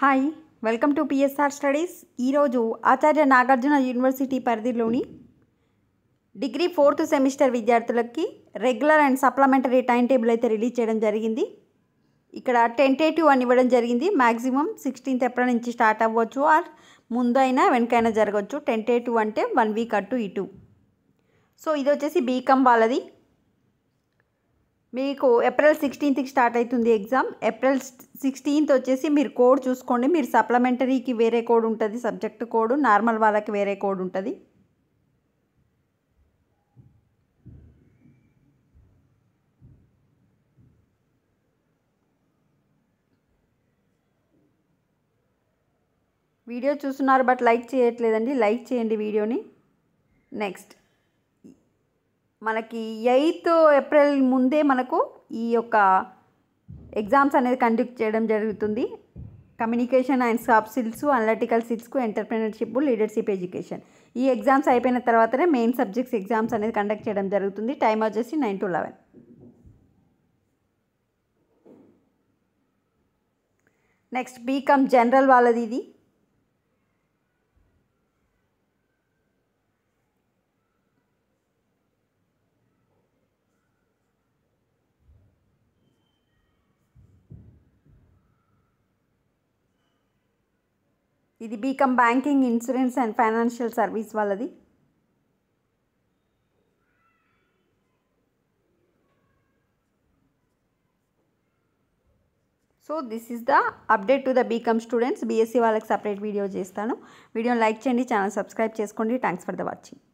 hi welcome to PSR studies ఈరోజు Acharya Nagarjuna university పరిధిలోని degree fourth semester విద్యార్థులకి regular and supplementary time table అయితే release చేయడం జరిగింది ఇక్కడ టెంటేటివ్ అని ఇవ్వడం జరిగింది మ్యాక్సిమం సిక్స్టీన్త్ ఏప్రిల్ నుంచి స్టార్ట్ అవ్వచ్చు ఆర్ ముందైనా వెనకైనా జరగవచ్చు టెంటేటివ్ అంటే వన్ వీక్ అటు ఇటు సో ఇది వచ్చేసి బీకామ్ వాళ్ళది మీకు ఏప్రిల్ సిక్స్టీన్త్కి స్టార్ట్ అవుతుంది ఎగ్జామ్ ఏప్రిల్ సిక్స్టీన్త్ వచ్చేసి మీరు కోడ్ చూసుకోండి మీరు సప్లిమెంటరీకి వేరే కోడ్ ఉంటుంది సబ్జెక్ట్ కోడ్ నార్మల్ వాళ్ళకి వేరే కోడ్ ఉంటుంది వీడియో చూస్తున్నారు బట్ లైక్ చేయట్లేదండి లైక్ చేయండి వీడియోని నెక్స్ట్ మనకి ఎయిత్ ఏప్రిల్ ముందే మనకు ఈ యొక్క ఎగ్జామ్స్ అనేది కండక్ట్ చేయడం జరుగుతుంది communication and soft skills analytical స్కిల్స్కు ఎంటర్ప్రినర్షిప్ లీడర్షిప్ ఎడ్యుకేషన్ ఈ ఎగ్జామ్స్ అయిపోయిన తర్వాతనే మెయిన్ సబ్జెక్ట్స్ ఎగ్జామ్స్ అనేది కండక్ట్ చేయడం జరుగుతుంది టైం వచ్చేసి nine to eleven next BCom general వాళ్ళది ఇది ఇది BCom banking insurance and financial service వాళ్ళది so this is the update to the BCom students BSc వాళ్ళకి సపరేట్ వీడియో చేస్తాను వీడియోని లైక్ చేయండి ఛానల్ సబ్స్క్రైబ్ చేసుకోండి థ్యాంక్స్ ఫర్ ద వాచింగ్